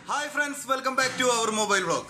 hi friends welcome back to our mobile vlog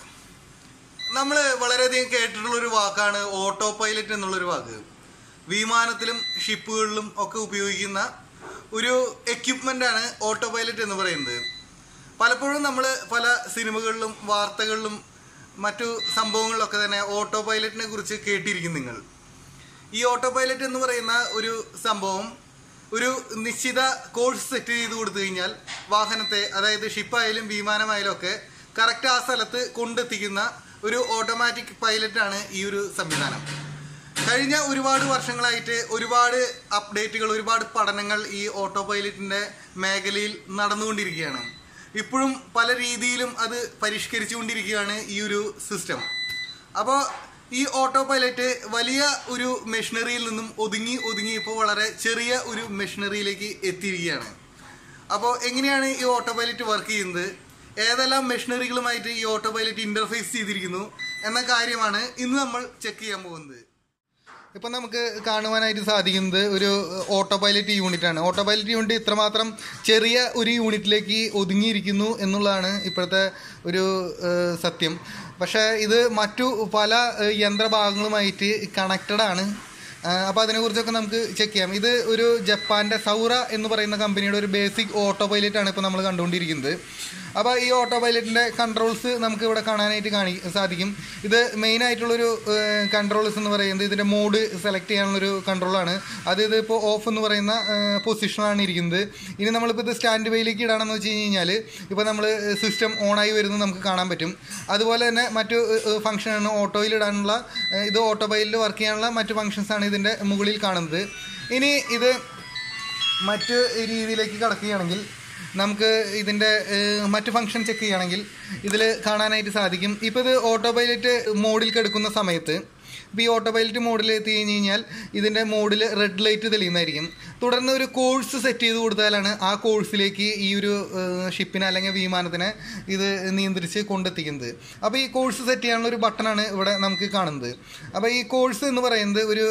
നമ്മൾ വളരെയധികം കേട്ടിട്ടുള്ള ഒരു വാക്കാണ് ഓട്ടോ പൈലറ്റ് എന്നുള്ളൊരു വാക്ക് വിമാനത്തിലും ഷിപ്പുകളിലും ഒക്കെ ഉപയോഗിക്കുന്ന ഒരു എക്യുപ്മെൻ്റ് ആണ് ഓട്ടോ പൈലറ്റ് എന്ന് പറയുന്നത് പലപ്പോഴും നമ്മൾ പല സിനിമകളിലും വാർത്തകളിലും മറ്റു സംഭവങ്ങളിലൊക്കെ തന്നെ ഓട്ടോ പൈലറ്റിനെ കുറിച്ച് കേട്ടിരിക്കും നിങ്ങൾ ഈ ഓട്ടോ പൈലറ്റ് എന്ന് പറയുന്ന ഒരു സംഭവം ഒരു നിശ്ചിത കോഴ്സ് സെറ്റ് ചെയ്ത് കൊടുത്തു കഴിഞ്ഞാൽ വാഹനത്തെ അതായത് ഷിപ്പായാലും വിമാനമായാലും ഒക്കെ കറക്റ്റ് ആ സ്ഥലത്ത് കൊണ്ടെത്തിക്കുന്ന ഒരു ഓട്ടോമാറ്റിക് പൈലറ്റാണ് ഈ ഒരു സംവിധാനം കഴിഞ്ഞ ഒരുപാട് വർഷങ്ങളായിട്ട് ഒരുപാട് അപ്ഡേറ്റുകൾ ഒരുപാട് പഠനങ്ങൾ ഈ ഓട്ടോ പൈലറ്റിന്റെ മേഖലയിൽ നടന്നുകൊണ്ടിരിക്കുകയാണ് ഇപ്പോഴും പല രീതിയിലും അത് പരിഷ്കരിച്ചുകൊണ്ടിരിക്കുകയാണ് ഈ ഒരു സിസ്റ്റം അപ്പോൾ ഈ ഓട്ടോ പൈലറ്റ് വലിയ ഒരു മെഷീനറിയിൽ നിന്നും ഒതുങ്ങി ഒതുങ്ങി ഇപ്പോൾ വളരെ ചെറിയ ഒരു മെഷീനറിയിലേക്ക് എത്തിയിരിക്കുകയാണ് അപ്പോൾ എങ്ങനെയാണ് ഈ ഓട്ടോ പൈലറ്റ് വർക്ക് ചെയ്യുന്നത് ഏതെല്ലാം മെഷീനറികളുമായിട്ട് ഈ ഓട്ടോ പൈലറ്റ് ഇന്റർഫേസ് ചെയ്തിരിക്കുന്നു എന്ന കാര്യമാണ് ഇന്ന് നമ്മൾ ചെക്ക് ചെയ്യാൻ പോകുന്നത് ഇപ്പം നമുക്ക് കാണുവാനായിട്ട് സാധിക്കുന്നത് ഒരു ഓട്ടോ പൈലറ്റ് യൂണിറ്റ് ആണ് ഓട്ടോ പൈലറ്റ് യൂണിറ്റ് ഇത്രമാത്രം ചെറിയ ഒരു യൂണിറ്റിലേക്ക് ഒതുങ്ങിയിരിക്കുന്നു എന്നുള്ളതാണ് ഇപ്പോഴത്തെ ഒരു ഏഹ്, സത്യം പക്ഷേ ഇത് മറ്റു പല ഏഹ്, യന്ത്രഭാഗങ്ങളുമായിട്ട് കണക്റ്റഡ് ആണ് അപ്പോൾ അതിനെക്കുറിച്ചൊക്കെ നമുക്ക് ചെക്ക് ചെയ്യാം ഇത് ഒരു ജപ്പാന്റെ സൗറ എന്ന് പറയുന്ന കമ്പനിയുടെ ഒരു ബേസിക് ഓട്ടോ പൈലറ്റ് ആണ് ഇപ്പോൾ നമ്മൾ കണ്ടുകൊണ്ടിരിക്കുന്നത് അപ്പോൾ ഈ ഓട്ടോ പൈലറ്റിൻ്റെ കൺട്രോൾസ് നമുക്ക് ഇവിടെ കാണാനായിട്ട് കാണി സാധിക്കും ഇത് മെയിൻ ആയിട്ടുള്ളൊരു കൺട്രോൾസ് എന്ന് പറയുന്നത് ഇതിൻ്റെ മോഡ് സെലക്ട് ചെയ്യാനുള്ളൊരു കൺട്രോളാണ് അത് ഇത് ഇപ്പോൾ ഓഫ് എന്ന് പറയുന്ന പൊസിഷനാണ് ഇരിക്കുന്നത് ഇനി നമ്മളിപ്പോൾ ഇത് സ്റ്റാൻഡ് ബൈയിലേക്ക് ഇടാണെന്ന് വെച്ച് കഴിഞ്ഞാൽ ഇപ്പോൾ നമ്മൾ സിസ്റ്റം ഓണായി വരുന്നത് നമുക്ക് കാണാൻ പറ്റും അതുപോലെ തന്നെ മറ്റു ഫംഗ്ഷനാണ് ഓട്ടോയിൽ ഇടാനുള്ള ഏഹ്, ഇത് ഓട്ടോ ബൈലിൽ വർക്ക് ചെയ്യാനുള്ള മറ്റു ഫങ്ഷൻസ് ആണ് ഇതിൻ്റെ മുകളിൽ കാണുന്നത് ഇനി ഇത് മറ്റ് രീതിയിലേക്ക് കടക്കുകയാണെങ്കിൽ നമുക്ക് ഇതിൻ്റെ ഏഹ്, മറ്റ് ഫംഗ്ഷൻ ചെക്ക് ചെയ്യുകയാണെങ്കിൽ ഇതിൽ കാണാനായിട്ട് സാധിക്കും ഇപ്പോൾ ഇത് ഓട്ടോ പൈലറ്റ് മോഡിൽ കിടക്കുന്ന സമയത്ത് ഇപ്പോൾ ഈ ഓട്ടോ പൈലറ്റ് മോഡിൽ എത്തി കഴിഞ്ഞ് കഴിഞ്ഞാൽ ഇതിൻ്റെ മോഡിൽ റെഡ് ലൈറ്റ് തെളിയുന്നതായിരിക്കും തുടർന്ന് ഒരു കോഴ്സ് സെറ്റ് ചെയ്ത് കൊടുത്താലാണ് ആ കോഴ്സിലേക്ക് ഈ ഒരു ഏഹ്, ഷിപ്പിനെ അല്ലെങ്കിൽ വിമാനത്തിനെ ഇത് നിയന്ത്രിച്ച് കൊണ്ടെത്തിക്കുന്നത് അപ്പോൾ ഈ കോഴ്സ് സെറ്റ് ചെയ്യാനുള്ള ഒരു ബട്ടണാണ് ഇവിടെ നമുക്ക് കാണുന്നത് അപ്പോൾ ഈ കോഴ്സ് എന്ന് പറയുന്നത് ഒരു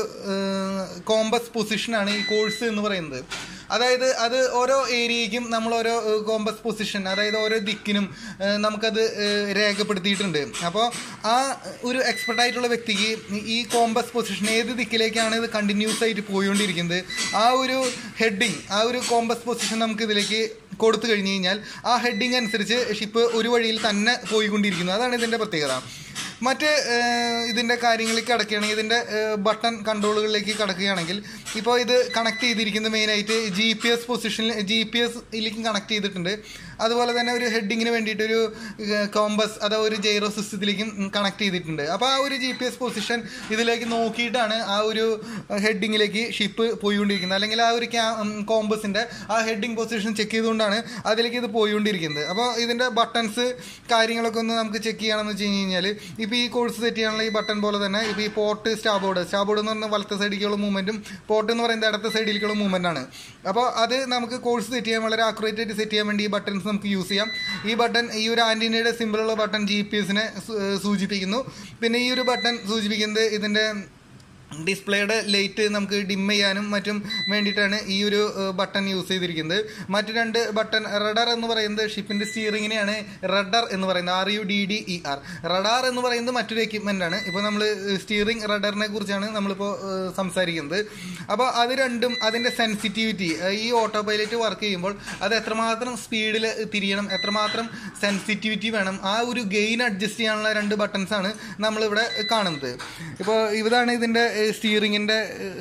കോമ്പസ് പൊസിഷനാണ് ഈ കോഴ്സ് എന്ന് പറയുന്നത് അതായത് അത് ഓരോ ഏരിയയ്ക്കും നമ്മൾ ഓരോ കോമ്പസ് പൊസിഷൻ അതായത് ഓരോ ദിക്കിനും ഏഹ്, നമുക്കത് ഏഹ്, രേഖപ്പെടുത്തിയിട്ടുണ്ട് അപ്പോൾ ആ ഒരു എക്സ്പെർട്ട് ആയിട്ടുള്ള വ്യക്തിക്ക് ഈ കോമ്പസ് പൊസിഷൻ ഏത് ദിക്കിലേക്കാണ് ഇത് കണ്ടിന്യൂസ് ആയിട്ട് പോയിക്കൊണ്ടിരിക്കുന്നത് ആ ഒരു ഹെഡിങ് ആ ഒരു കോമ്പസ് പൊസിഷൻ നമുക്ക് ഇതിലേക്ക് കൊടുത്തു കഴിഞ്ഞ് കഴിഞ്ഞാൽ ആ ഹെഡിങ് അനുസരിച്ച് ഷിപ്പ് ഒരു വഴിയിൽ തന്നെ പോയിക്കൊണ്ടിരിക്കുന്നത് അതാണ് ഇതിൻ്റെ പ്രത്യേകത മറ്റ് ഏഹ്, ഇതിൻ്റെ കാര്യങ്ങളിലേക്ക് കടക്കുകയാണെങ്കിൽ ഇതിൻ്റെ ബട്ടൺ കൺട്രോളുകളിലേക്ക് കടക്കുകയാണെങ്കിൽ ഇപ്പോൾ ഇത് കണക്ട് ചെയ്തിരിക്കുന്നത് മെയിനായിട്ട് ജി പി എസ് പൊസിഷനിൽ ജി പി എസിലേക്ക് കണക്ട് ചെയ്തിട്ടുണ്ട് അതുപോലെ തന്നെ ഒരു ഹെഡിങ്ങിന് വേണ്ടിയിട്ട് ഒരു കോമ്പസ് അഥവാ ഒരു ജൈറോ സിസ്റ്റത്തിലേക്കും കണക്ട് ചെയ്തിട്ടുണ്ട് അപ്പോൾ ആ ഒരു ജി പി എസ് പൊസിഷൻ ഇതിലേക്ക് നോക്കിയിട്ടാണ് ആ ഒരു ഹെഡിങ്ങിലേക്ക് ഷിപ്പ് പോയിക്കൊണ്ടിരിക്കുന്നത് അല്ലെങ്കിൽ ആ ഒരു ക്യാ കോമ്പസിൻ്റെ ആ ഹെഡിങ് പൊസിഷൻ ചെക്ക് ചെയ്തുകൊണ്ടാണ് അതിലേക്ക് ഇത് പോയിക്കൊണ്ടിരിക്കുന്നത് അപ്പോൾ ഇതിൻ്റെ ബട്ടൺസ് കാര്യങ്ങളൊക്കെ ഒന്ന് നമുക്ക് ചെക്ക് ചെയ്യണമെന്ന് വെച്ച് കഴിഞ്ഞ് കഴിഞ്ഞാൽ ഇപ്പോൾ ഈ കോഴ്സ് സെറ്റ് ചെയ്യാനുള്ള ഈ ബട്ടൺ പോലെ തന്നെ ഇപ്പോൾ ഈ പോർട്ട് സ്റ്റാബോർഡ് സ്റ്റാബോർഡ് എന്ന് പറഞ്ഞാൽ വലത്തെ സൈഡിലേക്കുള്ള മൂവ്മെൻറ്റും പോർട്ട് എന്ന് പറയുന്നത് ഇടത്തെ സൈഡിലേക്കുള്ള മൂവ്മെൻ്റ് ആണ് അപ്പോൾ അത് നമുക്ക് കോഴ്സ് സെറ്റ് ചെയ്യാൻ വളരെ ആക്യുറേറ്റ് ആയിട്ട് സെറ്റ് ചെയ്യാൻ വേണ്ടി ഈ ബട്ടൺസ് നമുക്ക് യൂസ് ചെയ്യാം ഈ ബട്ടൺ ഈ ഒരു ആൻറ്റിനയുടെ സിമ്പിളുള്ള ബട്ടൺ ജി പി എസിനെ സൂചിപ്പിക്കുന്നു പിന്നെ ഈ ഒരു ബട്ടൺ സൂചിപ്പിക്കുന്നത് ഇതിൻ്റെ ഡിസ്പ്ലേയുടെ ലൈറ്റ് നമുക്ക് ഡിം ചെയ്യാനും മറ്റും വേണ്ടിയിട്ടാണ് ഈ ഒരു ബട്ടൺ യൂസ് ചെയ്തിരിക്കുന്നത് മറ്റു രണ്ട് ബട്ടൺ റഡർ എന്ന് പറയുന്നത് ഷിപ്പിന്റെ സ്റ്റിയറിങ്ങിനെയാണ് റഡർ എന്ന് പറയുന്നത് R U D D E R radar എന്ന് പറയുന്നത് മറ്റൊരു എക്യുപ്മെന്റ് ആണ് ഇപ്പോൾ നമ്മൾ സ്റ്റിയറിംഗ് റഡറിനെ കുറിച്ചാണ് നമ്മളിപ്പോൾ ഏഹ്, സംസാരിക്കുന്നത് അപ്പോൾ അത് രണ്ടും അതിന്റെ സെൻസിറ്റിവിറ്റി ഈ ഓട്ടോ പൈലറ്റ് വർക്ക് ചെയ്യുമ്പോൾ അത് എത്രമാത്രം സ്പീഡിൽ തിരിയണം എത്രമാത്രം സെൻസിറ്റിവിറ്റി വേണം ആ ഒരു ഗെയിൻ അഡ്ജസ്റ്റ് ചെയ്യാനുള്ള രണ്ട് ബട്ടൺസ് ആണ് നമ്മളിവിടെ കാണുന്നത് ഇപ്പോൾ ഇതാണ് ഇതിൻ്റെ സ്റ്റിയറിങ്ങിൻ്റെ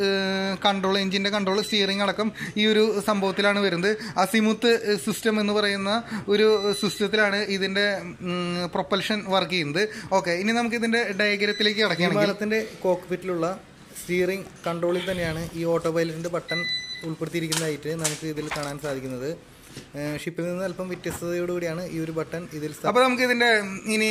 കൺട്രോൾ എഞ്ചിൻ്റെ കൺട്രോൾ സ്റ്റിയറിംഗ് അടക്കം ഈ ഒരു സംഭവത്തിലാണ് വരുന്നത് അസിമുത്ത് സിസ്റ്റം എന്ന് പറയുന്ന ഒരു സിസ്റ്റത്തിലാണ് ഇതിൻ്റെ പ്രൊപ്പൽഷൻ വർക്ക് ചെയ്യുന്നത് ഓക്കെ ഇനി നമുക്ക് ഇതിൻ്റെ ഡയഗ്രത്തിലേക്ക് കിടക്കുകയാണെങ്കിൽ വിമാനത്തിന്റെ കോക്പിറ്റിലുള്ള സ്റ്റിയറിംഗ് കൺട്രോളിൽ തന്നെയാണ് ഈ ഓട്ടോ പൈലറ്റിന്റെ ബട്ടൺ ഉൾപ്പെടുത്തിയിരിക്കുന്നതായിട്ട് നമുക്ക് ഇതിൽ കാണാൻ സാധിക്കുന്നത് ഏഹ് ഷിപ്പിൽ നിന്ന് അല്പം വ്യത്യസ്തതയോടുകൂടിയാണ് ഈ ഒരു ബട്ടൺ ഇതിൽ സ്ഥാ- അപ്പോൾ നമുക്ക് ഇതിൻ്റെ ഇനി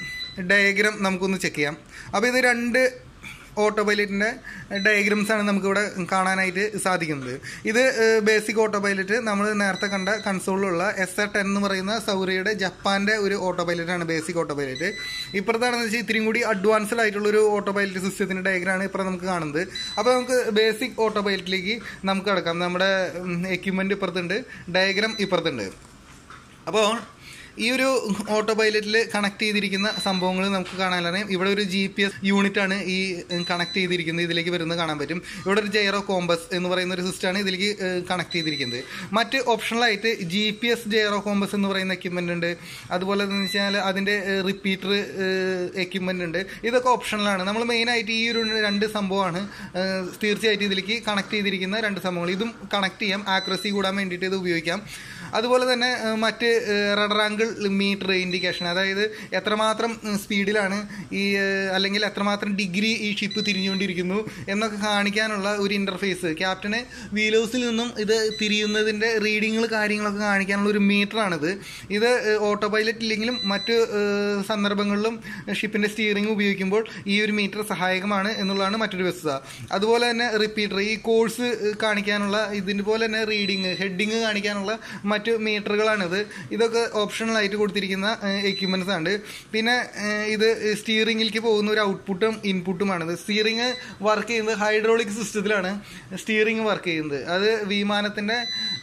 ഡയഗ്രാം നമുക്കൊന്ന് ചെക്ക് ചെയ്യാം അപ്പോൾ ഇത് രണ്ട് ഓട്ടോ പൈലറ്റിൻ്റെ ഡയഗ്രംസ് ആണ് നമുക്കിവിടെ കാണാനായിട്ട് സാധിക്കുന്നത് ഇത് ബേസിക് ഓട്ടോ പൈലറ്റ് നമ്മൾ നേരത്തെ കണ്ട കൺസോളിലുള്ള എസ് എ ടെൻ എന്ന് പറയുന്ന സൗറിയുടെ ജപ്പാന്റെ ഒരു ഓട്ടോ പൈലറ്റാണ് ബേസിക് ഓട്ടോ പൈലറ്റ് ഇപ്പുറത്താണെന്ന് വെച്ചാൽ ഇത്രയും കൂടി അഡ്വാൻസ്ഡ് ആയിട്ടുള്ള ഒരു ഓട്ടോ പൈലറ്റ് സിസ്റ്റത്തിന്റെ ഡയഗ്രാണ് ഇപ്പുറം നമുക്ക് കാണുന്നത് അപ്പോൾ നമുക്ക് ബേസിക് ഓട്ടോ പൈലറ്റിലേക്ക് നമുക്ക് കിടക്കാം നമ്മുടെ എക്യുപ്മെന്റ് ഇപ്പുറത്തുണ്ട് ഡയഗ്രാം ഇപ്പുറത്തുണ്ട് അപ്പോൾ ഈ ഒരു ഓട്ടോ പൈലറ്റിൽ കണക്ട് ചെയ്തിരിക്കുന്ന സംഭവങ്ങൾ നമുക്ക് കാണാനറിയാം ഇവിടെ ഒരു ജി പി എസ് യൂണിറ്റ് ആണ് ഈ കണക്ട് ചെയ്തിരിക്കുന്നത് ഇതിലേക്ക് വരുന്നത് കാണാൻ പറ്റും ഇവിടെ ഒരു ജെയറോ കോമ്പസ് എന്ന് പറയുന്ന ഒരു സിസ്റ്റമാണ് ഇതിലേക്ക് കണക്ട് ചെയ്തിരിക്കുന്നത് മറ്റ് ഓപ്ഷണലായിട്ട് G P S gyro compass എന്ന് പറയുന്ന എക്യുപ്മെൻ്റ് ഉണ്ട് അതുപോലെ എന്ന് വെച്ചാൽ അതിൻ്റെ റിപ്പീറ്റർ എക്യുപ്മെൻ്റ് ഉണ്ട് ഇതൊക്കെ ഓപ്ഷണലാണ് നമ്മൾ മെയിനായിട്ട് ഈ ഒരു രണ്ട് സംഭവമാണ് ഏഹ്, തീർച്ചയായിട്ടും ഇതിലേക്ക് കണക്ട് ചെയ്തിരിക്കുന്ന രണ്ട് സംഭവങ്ങൾ ഇതും കണക്ട് ചെയ്യാം ആക്യുറസി കൂടാൻ വേണ്ടിയിട്ട് ഇത് ഉപയോഗിക്കാം അതുപോലെ തന്നെ ഏഹ്, മറ്റ് റഡർ ആംഗിൾ മീറ്റർ ഇൻഡിക്കേഷൻ അതായത് എത്രമാത്രം ഉം, സ്പീഡിലാണ് ഈ ഏഹ്, അല്ലെങ്കിൽ എത്രമാത്രം ഡിഗ്രി ഈ ഷിപ്പ് തിരിഞ്ഞുകൊണ്ടിരിക്കുന്നു എന്നൊക്കെ കാണിക്കാനുള്ള ഒരു ഇൻ്റർഫേസ് ക്യാപ്റ്റന് വീലോസിൽ നിന്നും ഇത് തിരിയുന്നതിൻ്റെ റീഡിങ്ങുകൾ കാര്യങ്ങളൊക്കെ കാണിക്കാനുള്ള ഒരു മീറ്ററാണിത് ഇത് ഓട്ടോ പൈലറ്റ് ഇല്ലെങ്കിലും മറ്റ് ഏഹ്, സന്ദർഭങ്ങളിലും ഷിപ്പിൻ്റെ സ്റ്റിയറിംഗ് ഉപയോഗിക്കുമ്പോൾ ഈ ഒരു മീറ്റർ സഹായകമാണ് എന്നുള്ളതാണ് മറ്റൊരു വസ്തുത അതുപോലെ തന്നെ റിപ്പീറ്റർ ഈ കോഴ്സ് കാണിക്കാനുള്ള ഇതിൻ്റെ പോലെ തന്നെ റീഡിങ് ഹെഡിങ് കാണിക്കാനുള്ള മറ്റ് മീറ്ററുകളാണിത് ഇതൊക്കെ ഓപ്ഷണൽ ആയിട്ട് കൊടുത്തിരിക്കുന്ന എക്യുപ്മെൻറ്റ്സ് ആണ് പിന്നെ ഏഹ്, ഇത് സ്റ്റിയറിംഗിലേക്ക് പോകുന്ന ഒരു ഔട്ട്പുട്ടും ഇൻപുട്ടുമാണിത് സ്റ്റിയറിംഗ് വർക്ക് ചെയ്യുന്നത് ഹൈഡ്രോളിക് സിസ്റ്റത്തിലാണ് സ്റ്റിയറിംഗ് വർക്ക് ചെയ്യുന്നത് അത് വിമാനത്തിൻ്റെ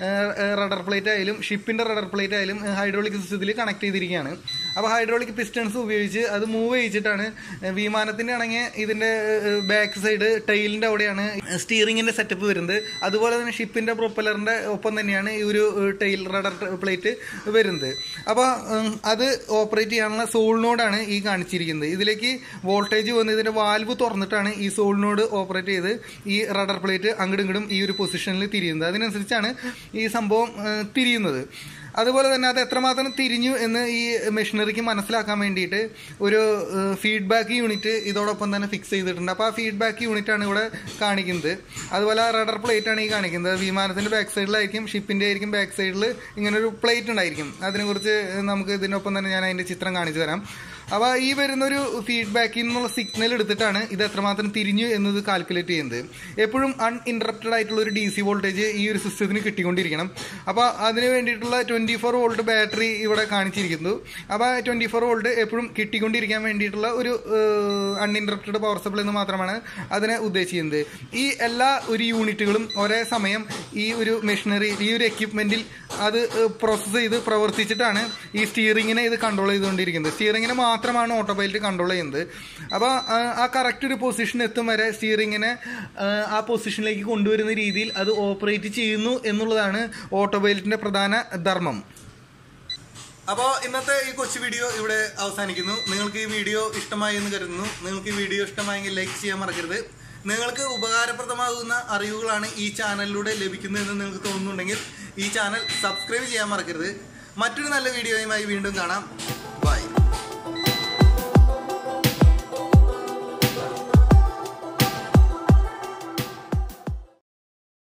റഡർ പ്ലേറ്റ് ആയാലും ഷിപ്പിൻ്റെ റഡർ പ്ലേറ്റ് ആയാലും ഹൈഡ്രോളിക് സിസ്റ്റത്തിൽ കണക്ട് ചെയ്തിരിക്കുകയാണ് അപ്പോൾ ഹൈഡ്രോളിക് പിസ്റ്റൺസ് ഉപയോഗിച്ച് അത് മൂവ് ചെയ്യിച്ചിട്ടാണ് വിമാനത്തിൻ്റെ ആണെങ്കിൽ ഇതിൻ്റെ ബാക്ക് സൈഡ് ടൈലിൻ്റെ അവിടെയാണ് സ്റ്റിയറിങ്ങിൻ്റെ സെറ്റപ്പ് വരുന്നത് അതുപോലെ തന്നെ ഷിപ്പിൻ്റെ പ്രൊപ്പലറിൻ്റെ ഒപ്പം തന്നെയാണ് ഈ ഒരു ടൈൽ റഡർ പ്ലേറ്റ് വരുന്നത് അപ്പോൾ അത് ഓപ്പറേറ്റ് ചെയ്യാനുള്ള സോളിനോടാണ് ഈ കാണിച്ചിരിക്കുന്നത് ഇതിലേക്ക് വോൾട്ടേജ് വന്ന് ഇതിൻ്റെ വാൽവ് തുറന്നിട്ടാണ് ഈ സോളിനോട് ഓപ്പറേറ്റ് ചെയ്ത് ഈ റഡർ പ്ലേറ്റ് അങ്ങോട്ടും ഇങ്ങോട്ടും ഈ ഒരു പൊസിഷനിൽ തിരിയുന്നത് അതിനനുസരിച്ചാണ് ഈ സംഭവം ഏഹ്, തിരിയുന്നത് അതുപോലെ തന്നെ അത് എത്രമാത്രം തിരിഞ്ഞു എന്ന് ഈ മെഷീനറിക്ക് മനസ്സിലാക്കാൻ വേണ്ടിയിട്ട് ഒരു ഫീഡ്ബാക്ക് യൂണിറ്റ് ഇതോടൊപ്പം തന്നെ ഫിക്സ് ചെയ്തിട്ടുണ്ട് അപ്പോൾ ആ ഫീഡ്ബാക്ക് യൂണിറ്റ് ആണ് ഇവിടെ കാണിക്കുന്നത് അതുപോലെ റഡർ പ്ലേറ്റ് ആണ് ഈ കാണിക്കുന്നത് വിമാനത്തിൻ്റെ ബാക്ക് സൈഡിലായിരിക്കും ഷിപ്പിൻ്റെ ആയിരിക്കും ബാക്ക് സൈഡിൽ ഇങ്ങനെ ഒരു പ്ലേറ്റ് ഉണ്ടായിരിക്കും അതിനെക്കുറിച്ച് നമുക്ക് ഇതിനൊപ്പം തന്നെ ഞാൻ അതിൻ്റെ ചിത്രം കാണിച്ചു തരാം അപ്പോൾ ഈ വരുന്നൊരു ഫീഡ്ബാക്കിൽ നിന്നുള്ള സിഗ്നൽ എടുത്തിട്ടാണ് ഇത് എത്രമാത്രം തിരിഞ്ഞു എന്നത് കാൽക്കുലേറ്റ് ചെയ്യുന്നത് എപ്പോഴും അൺഇൻറ്ററപ്റ്റഡ് ആയിട്ടുള്ള ഒരു ഡി സി വോൾട്ടേജ് ഈ ഒരു സിസ്റ്റത്തിന് കിട്ടിക്കൊണ്ടിരിക്കണം അപ്പോൾ അതിന് വേണ്ടിയിട്ടുള്ള ട്വൻറ്റി ഫോർ വോൾട്ട് ബാറ്ററി ഇവിടെ കാണിച്ചിരിക്കുന്നു അപ്പോൾ ട്വൻറ്റി ഫോർ വോൾട്ട് എപ്പോഴും കിട്ടിക്കൊണ്ടിരിക്കാൻ വേണ്ടിയിട്ടുള്ള ഒരു അൺഇൻറ്ററപ്റ്റഡ് പവർ സപ്ലൈ എന്ന് മാത്രമാണ് അതിനെ ഉദ്ദേശിക്കുന്നത് ഈ എല്ലാ ഒരു യൂണിറ്റുകളും ഒരേ സമയം ഈ ഒരു മെഷീനറി ഈ ഒരു എക്യുപ്മെൻറ്റിൽ അത് പ്രോസസ്സ് ചെയ്ത് പ്രവർത്തിച്ചിട്ടാണ് ഈ സ്റ്റിയറിങ്ങിനെ ഇത് കൺട്രോൾ ചെയ്തുകൊണ്ടിരിക്കുന്നത് സ്റ്റിയറിങ്ങിനെ മാത്രമാണ് ഓട്ടോ പൈലറ്റ് കൺട്രോൾ ചെയ്യുന്നത് അപ്പോൾ ആ കറക്റ്റ് ഒരു പൊസിഷൻ എത്തും വരെ സ്റ്റിയറിങ്ങിനെ ആ പൊസിഷനിലേക്ക് കൊണ്ടുവരുന്ന രീതിയിൽ അത് ഓപ്പറേറ്റ് ചെയ്യുന്നു എന്നുള്ളതാണ് ഓട്ടോ പൈലറ്റിൻ്റെ പ്രധാന ധർമ്മം അപ്പോൾ ഇന്നത്തെ ഈ കൊച്ചു വീഡിയോ ഇവിടെ അവസാനിക്കുന്നു നിങ്ങൾക്ക് ഈ വീഡിയോ ഇഷ്ടമായി എന്ന് കരുതുന്നു നിങ്ങൾക്ക് ഈ വീഡിയോ ഇഷ്ടമായെങ്കിൽ ലൈക്ക് ചെയ്യാൻ മറക്കരുത് നിങ്ങൾക്ക് ഉപകാരപ്രദമാകുന്ന അറിവുകളാണ് ഈ ചാനലിലൂടെ ലഭിക്കുന്നതെന്ന് നിങ്ങൾക്ക് തോന്നുന്നുണ്ടെങ്കിൽ ഈ ചാനൽ സബ്സ്ക്രൈബ് ചെയ്യാൻ മറക്കരുത് മറ്റൊരു നല്ല വീഡിയോയുമായി വീണ്ടും കാണാം